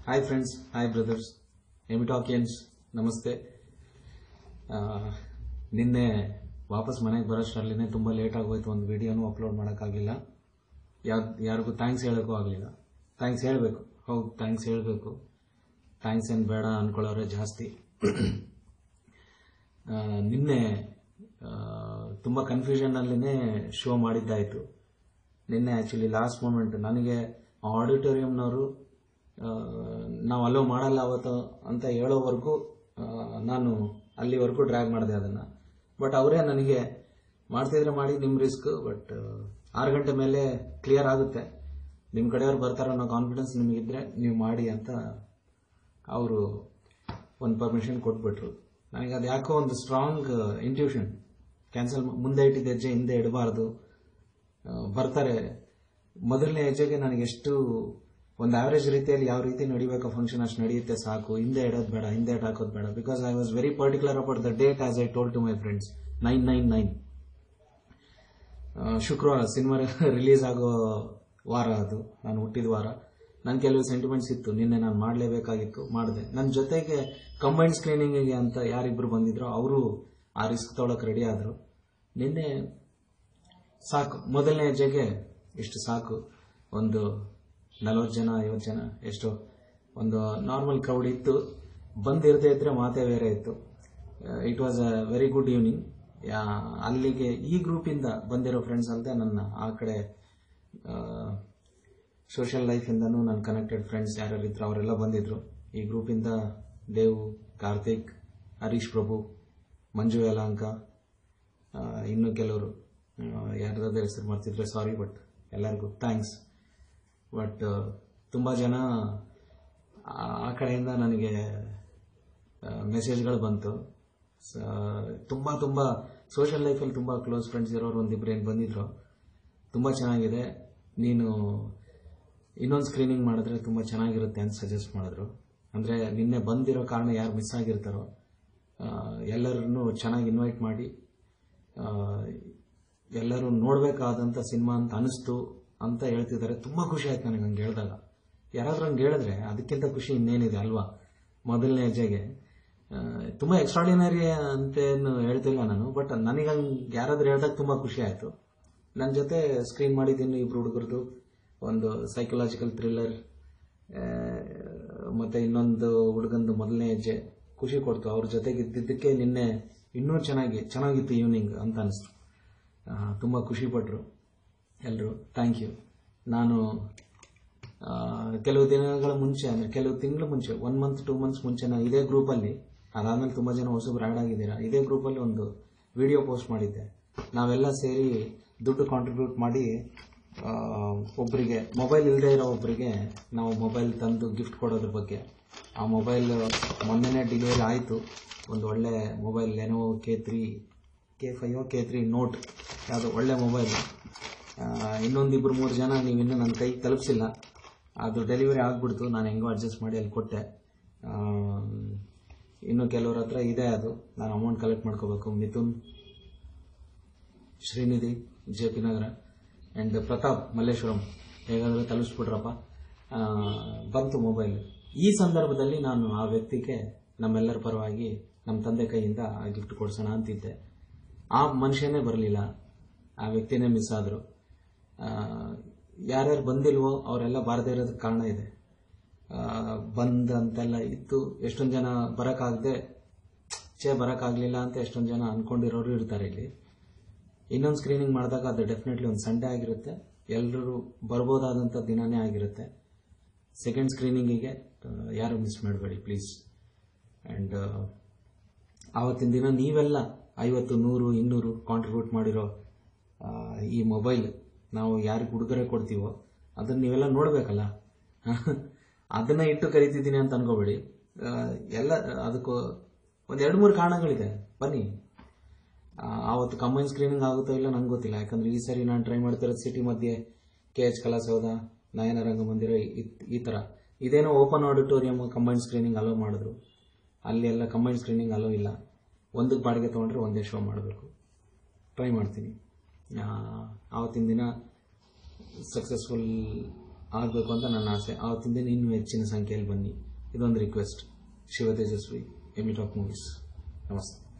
hi friends hi brothers ಎಮಿಟಾಕಿಯನ್ಸ್ ನಮಸ್ತೆ ಆ, ನಿನ್ನೆ ವಾಪಸ್ ಮನೆಗೆ ಬರೋಷ್ಟರಲ್ಲಿನೇ ತುಂಬ ಲೇಟ್ ಆಗೋಯ್ತು ಒಂದು ವಿಡಿಯೋನು ಅಪ್ಲೋಡ್ ಮಾಡೋಕ್ಕಾಗಲಿಲ್ಲ ಯಾರು ಯಾರಿಗೂ ಥ್ಯಾಂಕ್ಸ್ ಹೇಳೋಕ್ಕೂ ಆಗಲಿಲ್ಲ ಥ್ಯಾಂಕ್ಸ್ ಹೇಳಬೇಕು ಹೌದು ಥ್ಯಾಂಕ್ಸ್ ಹೇಳಬೇಕು ಥ್ಯಾಂಕ್ಸ್ ಏನು ಬೇಡ ಅನ್ಕೊಳ್ಳೋರೆ ಜಾಸ್ತಿ ಆ, ನಿನ್ನೆ ತುಂಬ ಕನ್ಫ್ಯೂಷನ್ನಲ್ಲಿನೇ ಶೋ ಮಾಡಿದ್ದಾಯಿತು ನಿನ್ನೆ ಆ್ಯಕ್ಚುಲಿ ಲಾಸ್ಟ್ ಮೂಮೆಂಟ್ ನನಗೆ ಆಡಿಟೋರಿಯಂನವರು ನಾವು ಅಲೋ ಮಾಡಲ್ಲ ಅವತ್ತು ಅಂತ ಹೇಳೋವರೆಗೂ ಆ, ನಾನು ಅಲ್ಲಿವರೆಗೂ ಡ್ರ್ಯಾಗ್ ಮಾಡಿದೆ ಅದನ್ನು ಬಟ್ ಅವರೇ ನನಗೆ ಮಾಡ್ತಿದ್ರೆ ಮಾಡಿ ನಿಮ್ಮ ರಿಸ್ಕ್ ಬಟ್ ಆರು ಗಂಟೆ ಮೇಲೆ ಕ್ಲಿಯರ್ ಆಗುತ್ತೆ ನಿಮ್ಮ ಕಡೆಯವ್ರು ಬರ್ತಾರೆ ಅನ್ನೋ ಕಾನ್ಫಿಡೆನ್ಸ್ ನಿಮಗಿದ್ರೆ ನೀವು ಮಾಡಿ ಅಂತ ಅವರು ಒಂದು ಪರ್ಮಿಷನ್ ಕೊಟ್ಬಿಟ್ರು ನನಗೆ ಅದು ಯಾಕೋ ಒಂದು ಸ್ಟ್ರಾಂಗ್ ಇಂಟ್ಯೂಷನ್ ಕ್ಯಾನ್ಸಲ್ ಮುಂದೆ ಇಟ್ಟಿದ್ದ ಹೆಜ್ಜೆ ಹಿಂದೆ ಇಡಬಾರ್ದು ಆ, ಬರ್ತಾರೆ ಮೊದಲನೇ ಹೆಜ್ಜೆಗೆ ನನಗೆ ಎಷ್ಟು ಒಂದು ಆವರೇಜ್ ರೀತಿಯಲ್ಲಿ ಯಾವ ರೀತಿ ನಡಿಬೇಕು ಫಂಕ್ಷನ್ ಅಷ್ಟು ನಡೆಯುತ್ತೆ ಸಾಕು ಹಿಂದೆ ಇಡೋದು ಬೇಡ ಹಿಂದೆ ಇಟ್ಟು ಹಾಕೋದು ಬೇಡ because I was very particular about the date as I told to my friends nine nine nine ಶುಕ್ರವಾರ ಸಿನಿಮಾ ರಿಲೀಸ್ ಆಗೋ ವಾರ ಅದು ನಾನು ಹುಟ್ಟಿದ ವಾರ ನನ್ನ ಕೆಲವು ಸೆಂಟಿಮೆಂಟ್ಸ್ ಇತ್ತು ನಿನ್ನೆ ನಾನು ಮಾಡಲೇಬೇಕಾಗಿತ್ತು ಮಾಡಿದೆ ನನ್ನ ಜೊತೆಗೆ ಕಂಬೈನ್ಡ್ ಸ್ಕ್ರೀನಿಂಗಿಗೆ ಅಂತ ಯಾರಿಬ್ರು ಬಂದಿದ್ರು ಅವರು ಆ ರಿಸ್ಕ್ ತೊಗೊಳಕ್ಕೆ ರೆಡಿ ಆದರು ನಿನ್ನೆ ಸಾಕು ಮೊದಲನೇ ಹೆಜ್ಜೆಗೆ ಇಷ್ಟು ಸಾಕು ಒಂದು ನಲವತ್ತು ಜನ ಐವತ್ತು ಜನ ಎಷ್ಟೋ ಒಂದು ನಾರ್ಮಲ್ ಕ್ರೌಡ್ ಇತ್ತು ಬಂದಿರದೇ ಇದ್ರೆ ಮಾತೇ ಬೇರೆ ಇತ್ತು it was a very good evening ಅಲ್ಲಿಗೆ ಈ ಗ್ರೂಪಿಂದ ಬಂದಿರೋ ಫ್ರೆಂಡ್ಸ್ ಅಲ್ಲದೆ ನನ್ನ ಆ ಕಡೆ ಸೋಷಿಯಲ್ ಲೈಫಿಂದನೂ ನನ್ನ ಕನೆಕ್ಟೆಡ್ ಫ್ರೆಂಡ್ಸ್ ಯಾರ್ಯಾರು ಇದ್ರು ಅವರೆಲ್ಲ ಬಂದಿದ್ರು ಈ ಗ್ರೂಪಿಂದ ದೇವ್ ಕಾರ್ತಿಕ್ ಹರೀಶ್ ಪ್ರಭು ಮಂಜು ಯಲಾಂಕ ಆ, ಇನ್ನು ಕೆಲವರು ಯಾರ್ದಾದ್ರು ಹೆಸರು ಮಾಡ್ತಿದ್ರೆ ಸಾರಿ ಬಟ್ ಎಲ್ಲರಿಗೂ ಥ್ಯಾಂಕ್ಸ್ ಬಟ್ ತುಂಬ ಜನ ಆ- ಆ ಕಡೆಯಿಂದ ನನಗೆ ಮೆಸೇಜ್ಗಳು ಬಂತು ಸ- ತುಂಬ ತುಂಬ ಸೋಷಿಯಲ್ ಲೈಫಲ್ಲಿ ತುಂಬ ಕ್ಲೋಸ್ ಫ್ರೆಂಡ್ಸ್ ಇರೋರು ಒಂದಿಬ್ರು ಏನು ಬಂದಿದ್ರು ತುಂಬ ಚೆನ್ನಾಗಿದೆ ನೀನು ಇನ್ನೊಂದು ಸ್ಕ್ರೀನಿಂಗ್ ಮಾಡಿದ್ರೆ ತುಂಬ ಚೆನ್ನಾಗಿರುತ್ತೆ ಅಂತ ಸಜೆಸ್ಟ್ ಮಾಡಿದ್ರು ಅಂದರೆ ನಿನ್ನೆ ಬಂದಿರೋ ಕಾರಣ ಯಾರು ಮಿಸ್ ಆಗಿರ್ತಾರೋ ಎಲ್ಲರನ್ನು ಚೆನ್ನಾಗಿ ಇನ್ವೈಟ್ ಮಾಡಿ ಆ, ಎಲ್ಲರೂ ನೋಡಬೇಕಾದಂಥ ಸಿನಿಮಾ ಅಂತ ಅನಿಸ್ತು ಅಂತ ಹೇಳ್ತಿದ್ದಾರೆ ತುಂಬ ಖುಷಿ ಆಯ್ತು ನನಗೆ ಹಂಗೆ ಹೇಳಿದಾಗ ಯಾರಾದ್ರೂ ಹಂಗೆ ಹೇಳಿದ್ರೆ ಅದಕ್ಕಿಂತ ಖುಷಿ ಇನ್ನೇನಿದೆ ಅಲ್ವಾ ಮೊದಲನೇ ಹೆಜ್ಜೆಗೆ ಆ, ತುಂಬ ಎಕ್ಸ್ಟ್ರಾಡಿನರಿ ಅಂತೇನು ಹೇಳ್ತಿಲ್ಲ ನಾನು ಬಟ್ ನನಗೆ ಹಂಗೆ ಯಾರಾದ್ರೂ ಹೇಳಿದಾಗ ತುಂಬ ಖುಷಿ ಆಯಿತು ನನ್ನ ಜೊತೆ ಸ್ಕ್ರೀನ್ ಮಾಡಿದ್ದೀನಿ ಇಬ್ರು ಹುಡುಗರದು ಒಂದು ಸೈಕಲಾಜಿಕಲ್ ಥ್ರಿಲ್ಲರ್ ಮತ್ತೆ ಇನ್ನೊಂದು ಹುಡುಗಂದು ಮೊದಲನೇ ಹೆಜ್ಜೆ ಖುಷಿ ಕೊಡ್ತು ಅವ್ರ ಜೊತೆಗೆ ಇದ್ದಿದ್ದಕ್ಕೆ ನಿನ್ನೆ ಇನ್ನೂ ಚೆನ್ನಾಗಿ ಚೆನ್ನಾಗಿತ್ತು ಈವ್ನಿಂಗ್ ಅಂತ ಅನಿಸ್ತು ಆ, ತುಂಬ ಖುಷಿ ಪಟ್ಟರು ಎಲ್ಲರೂ ಥ್ಯಾಂಕ್ ಯು ನಾನು ಆ, ಕೆಲವು ದಿನಗಳ ಮುಂಚೆ ಅಂದರೆ ಕೆಲವು ತಿಂಗಳ ಮುಂಚೆ ಒನ್ ಮಂತ್ ಟೂ ಮಂತ್ಸ್ ಮುಂಚೆ ನಾನು ಇದೇ ಗ್ರೂಪಲ್ಲಿ ಅದಾದ್ಮೇಲೆ ತುಂಬ ಜನ ಹೊಸಬ್ರು ಆ್ಯಡ್ ಆಗಿದ್ದೀರಾ ಇದೇ ಗ್ರೂಪಲ್ಲಿ ಒಂದು ವಿಡಿಯೋ ಪೋಸ್ಟ್ ಮಾಡಿದ್ದೆ ನಾವೆಲ್ಲ ಸೇರಿ ದುಡ್ಡು ಕಾಂಟ್ರಿಬ್ಯೂಟ್ ಮಾಡಿ ಆ, ಒಬ್ಬರಿಗೆ ಮೊಬೈಲ್ ಇಲ್ಲದೆ ಇರೋ ಒಬ್ಬರಿಗೆ ನಾವು ಮೊಬೈಲ್ ತಂದು ಗಿಫ್ಟ್ ಕೊಡೋದ್ರ ಬಗ್ಗೆ ಆ ಮೊಬೈಲ್ ಮೊನ್ನೆನೇ ಡೆಲಿವರಿ ಆಯಿತು ಒಂದು ಒಳ್ಳೆ mobile Lenovo K three K five K three Note ಯಾವುದು ಒಳ್ಳೆ ಮೊಬೈಲ್ ಇನ್ನೊಂದಿಬ್ರು ಮೂರು ಜನ ನೀವು ಇನ್ನೂ ನನ್ನ ಕೈಗೆ ತಲುಪಿಸಿಲ್ಲ ಅದು ಡೆಲಿವರಿ ಆಗಿಬಿಡ್ತು ನಾನು ಹೆಂಗೋ ಅಡ್ಜಸ್ಟ್ ಮಾಡಿ ಅಲ್ಲಿ ಕೊಟ್ಟೆ ಆ, ಇನ್ನು ಕೆಲವ್ರ ಹತ್ರ ಇದೆ ಅದು ನಾನು ಅಮೌಂಟ್ ಕಲೆಕ್ಟ್ ಮಾಡ್ಕೋಬೇಕು Mithun Shrinidhi J P Nagar and Pratap Malleshwaram ಹೇಗಾದರೂ ತಲುಪಿಸ್ಬಿಟ್ರಪ್ಪ ಆ, ಬಂತು ಮೊಬೈಲ್ ಈ ಸಂದರ್ಭದಲ್ಲಿ ನಾನು ಆ ವ್ಯಕ್ತಿಗೆ ನಮ್ಮೆಲ್ಲರ ಪರವಾಗಿ ನಮ್ಮ ತಂದೆ ಕೈಯಿಂದ ಆ ಗಿಫ್ಟ್ ಕೊಡ್ಸೋಣ ಅಂತಿದ್ದೆ ಆ ಮನುಷ್ಯನೇ ಬರಲಿಲ್ಲ ಆ ವ್ಯಕ್ತಿನೇ ಮಿಸ್ ಆದರು ಯಾರ್ಯಾರು ಬಂದಿಲ್ವೋ ಅವರೆಲ್ಲ ಬಾರದೇ ಇರೋದಕ್ಕೆ ಕಾರಣ ಇದೆ ಆ, ಬಂದ್ ಅಂತೆಲ್ಲ ಇತ್ತು ಎಷ್ಟೊಂದು ಜನ ಬರೋಕ್ಕಾಗದೆ ಛೇ ಬರೋಕ್ಕಾಗಲಿಲ್ಲ ಅಂತ ಎಷ್ಟೊಂದು ಜನ ಅನ್ಕೊಂಡಿರೋರು ಇರ್ತಾರೆ ಇಲ್ಲಿ ಇನ್ನೊಂದು ಸ್ಕ್ರೀನಿಂಗ್ ಮಾಡಿದಾಗ ಅದು ಡೆಫಿನೆಟ್ಲಿ ಒಂದು ಸಂಡೇ ಆಗಿರುತ್ತೆ ಎಲ್ಲರೂ ಬರ್ಬೋದಾದಂಥ ದಿನನೇ ಆಗಿರುತ್ತೆ ಸೆಕೆಂಡ್ ಸ್ಕ್ರೀನಿಂಗಿಗೆ ಯಾರು ಮಿಸ್ ಮಾಡಬೇಡಿ ಪ್ಲೀಸ್ ಆ್ಯಂಡ್ ಆವತ್ತಿನ ದಿನ ನೀವೆಲ್ಲ ಐವತ್ತು ನೂರು ಇನ್ನೂರು ಕಾಂಟ್ರಿಬ್ಯೂಟ್ ಮಾಡಿರೋ ಆ, ಈ ಮೊಬೈಲ್ ನಾವು ಯಾರಿಗೆ ಉಡುಗೊರೆ ಕೊಡ್ತೀವೋ ಅದನ್ನ ನೀವೆಲ್ಲ ನೋಡಬೇಕಲ್ಲ ಅದನ್ನ ಇಟ್ಟು ಕರಿತಿದ್ದೀನಿ ಅಂತ ಅನ್ಕೋಬೇಡಿ ಆ, ಎಲ್ಲ ಅದಕ್ಕೂ ಒಂದು ಎರಡು ಮೂರು ಕಾರಣಗಳಿದೆ ಬನ್ನಿ ಆ, ಆವತ್ತು ಕಂಬೈನ್ ಸ್ಕ್ರೀನಿಂಗ್ ಆಗುತ್ತೋ ಇಲ್ಲ ನಂಗೆ ಗೊತ್ತಿಲ್ಲ ಯಾಕಂದ್ರೆ ಈ ಸರಿ ನಾನು ಟ್ರೈ ಮಾಡ್ತಿರೋದು ಸಿಟಿ ಮಧ್ಯೆ ಕೆ ಎಚ್ ಕಲಾಸೌಧ ನಯನ ರಂಗಮಂದಿರ ಈ- ಈ ಥರ ಇದೇನೋ ಓಪನ್ ಆಡಿಟೋರಿಯಂ ಕಂಬೈನ್ ಸ್ಕ್ರೀನಿಂಗ್ ಅಲೋ ಮಾಡಿದ್ರು ಅಲ್ಲಿ ಎಲ್ಲ ಕಂಬೈನ್ ಸ್ಕ್ರೀನಿಂಗ್ ಅಲೋ ಇಲ್ಲ ಒಂದಕ್ಕೆ ಬಾಡಿಗೆ ತೊಗೊಂಡ್ರೆ ಒಂದೇ ಶೋ ಮಾಡಬೇಕು ಟ್ರೈ ಮಾಡ್ತೀನಿ ಆ, ಆವತ್ತಿನ ದಿನ ಸಕ್ಸಸ್ಫುಲ್ ಆಗಬೇಕು ಅಂತ ನನ್ನ ಆಸೆ ಆವತ್ತಿನ ದಿನ ಇನ್ನೂ ಹೆಚ್ಚಿನ ಸಂಖ್ಯೆಯಲ್ಲಿ ಬನ್ನಿ ಇದೊಂದು ರಿಕ್ವೆಸ್ಟ್ ಶಿವ ತೇಜಸ್ವಿ ಎಮಿಟ್ ಆಫ್ ಮೂವೀಸ್ ನಮಸ್ತೆ